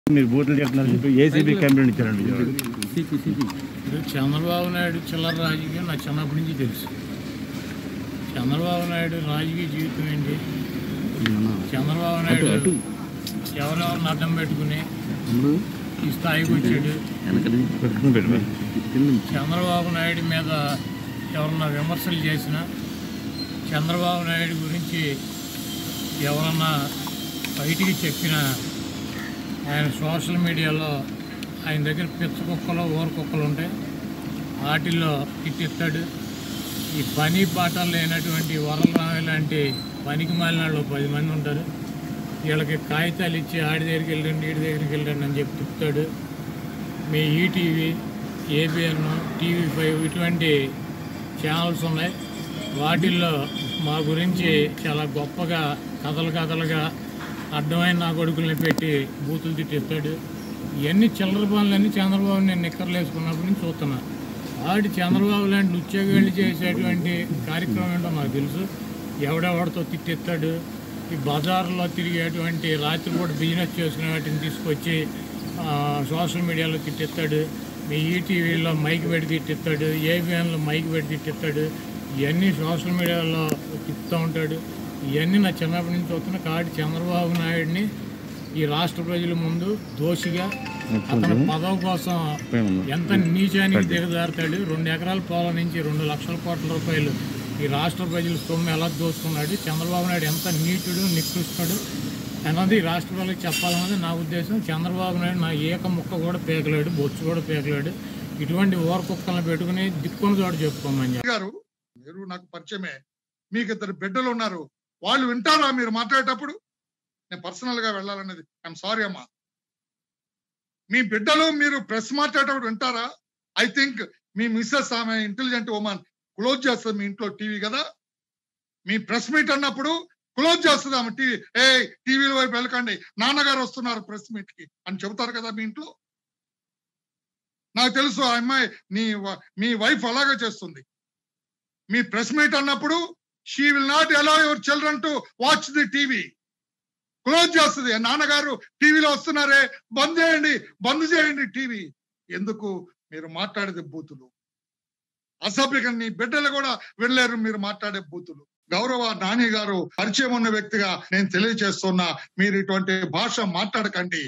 మీరు బూతులు చెప్తున్నారు చెప్పి ఏసీబీ కంప్లైంట్ ఇచ్చారండి విజయవాడ ఇప్పుడు చంద్రబాబు నాయుడు చిల్లర రాజకీయం నాకు చిన్నప్పటి నుంచి తెలుసు చంద్రబాబు నాయుడు రాజకీయ జీవితం ఏంటి చంద్రబాబు నాయుడు ఎవరెవరిని అడ్డం పెట్టుకుని ఈ స్థాయికి వచ్చాడు పెట్టుకుని పెట్టు చంద్రబాబు నాయుడు మీద ఎవరన్నా విమర్శలు చేసినా చంద్రబాబు నాయుడు గురించి ఎవరన్నా బయటికి చెప్పినా ఆయన సోషల్ మీడియాలో ఆయన దగ్గర పిచ్చ కుక్కలు ఊర కుక్కలు ఉంటాయి వాటిల్లో తిట్టిస్తాడు ఈ పని పాటలు లేనటువంటి వరలరావు లాంటి పనికి మాలిన వాళ్ళు పది మంది ఉంటారు వీళ్ళకి కాగితాలు ఇచ్చి ఆడి దగ్గరికి వెళ్ళండి వీడి దగ్గరికి వెళ్ళండి అని చెప్పి తిప్పుతాడు మీ ఈటీవీ ఏబిఎన్ టీవీ ఫైవ్ ఇటువంటి ఛానల్స్ ఉన్నాయి వాటిల్లో మా గురించి చాలా గొప్పగా కథలు కథలుగా అడ్డమైన నా కొడుకుల్ని పెట్టి బూతులు తిట్టిస్తాడు ఇవన్నీ చిల్లర పనులన్నీ చంద్రబాబు నేను నిక్కర్లు వేసుకున్నప్పటి నుంచి చూస్తున్నా వాటి చంద్రబాబు లాంటి ఉద్యోగాలు చేసేటువంటి కార్యక్రమం ఏంటో నాకు తెలుసు ఎవడెవడితో తిట్టిస్తాడు ఈ బజార్లో తిరిగేటువంటి రాత్రిపూట బిజినెస్ చేసుకునే వాటిని తీసుకొచ్చి ఆ, సోషల్ మీడియాలో తిట్టిస్తాడు మీ ఈటీవీలో మైక్ పెట్టి తిట్టిస్తాడు ఏబిఎన్లో మైక్ పెట్టి తిట్టిస్తాడు ఇవన్నీ సోషల్ మీడియాలో తిప్పుతూ ఉంటాడు ఇవన్నీ నా చిన్నప్పటి నుంచి చూస్తున్నా కాబట్టి చంద్రబాబు నాయుడిని ఈ రాష్ట్ర ప్రజల ముందు దోషిగా అతని పదవి కోసం ఎంత నీచానికి దిగజారుతాడు రెండు ఎకరాల పొలం నుంచి రెండు లక్షల కోట్ల రూపాయలు ఈ రాష్ట్ర ప్రజల సొమ్ము ఎలా దోచుకున్నాడు చంద్రబాబు నాయుడు ఎంత నీటుడు నికృష్టుడు అన్నది ఈ రాష్ట్ర ప్రజలకు చెప్పాలన్నది నా ఉద్దేశం చంద్రబాబు నాయుడు నా ఏక ముక్క కూడా పేకలేడు బొచ్చు కూడా పేకలేడు ఇటువంటి ఓర కుక్కలను పెట్టుకుని దిక్కుని చోట చెప్పుకోమని చెప్పి. గారు మీరు నాకు పరిచయమే మీకు ఇద్దరు బిడ్డలు ఉన్నారు వాళ్ళు వింటారా మీరు మాట్లాడేటప్పుడు నేను పర్సనల్ గా వెళ్ళాలనేది ఐఎమ్ సారీ అమ్మా మీ బిడ్డలు మీరు ప్రెస్ మాట్లాడేటప్పుడు వింటారా ఐ థింక్ మీ మిస్సెస్ ఆమె ఇంటెలిజెంట్ ఉమెన్ క్లోజ్ చేస్తుంది మీ ఇంట్లో టీవీ కదా మీ ప్రెస్ మీట్ అన్నప్పుడు క్లోజ్ చేస్తుంది ఆమె టీవీ ఏ టీవీల వైపు వెళ్ళకండి నాన్నగారు వస్తున్నారు ప్రెస్ మీట్ కి అని చెబుతారు కదా మీ ఇంట్లో నాకు తెలుసు ఆ అమ్మాయి నీ వ- మీ వైఫ్ అలాగే చేస్తుంది మీ ప్రెస్ మీట్ అన్నప్పుడు she will not allow your children to watch the TV close చేస్తుంది నాన్నగారు టీవీలో వస్తున్నారే బంద్ చేయండి బంద్ చేయండి టీవీ ఎందుకు మీరు మాట్లాడేది బూతులు అసభ్యంగా నీ బిడ్డలు కూడా వెళ్ళలేరు మీరు మాట్లాడే బూతులు గౌరవ నాని గారు పరిచయం ఉన్న వ్యక్తిగా నేను తెలియజేస్తున్నా మీరు ఇటువంటి భాష మాట్లాడకండి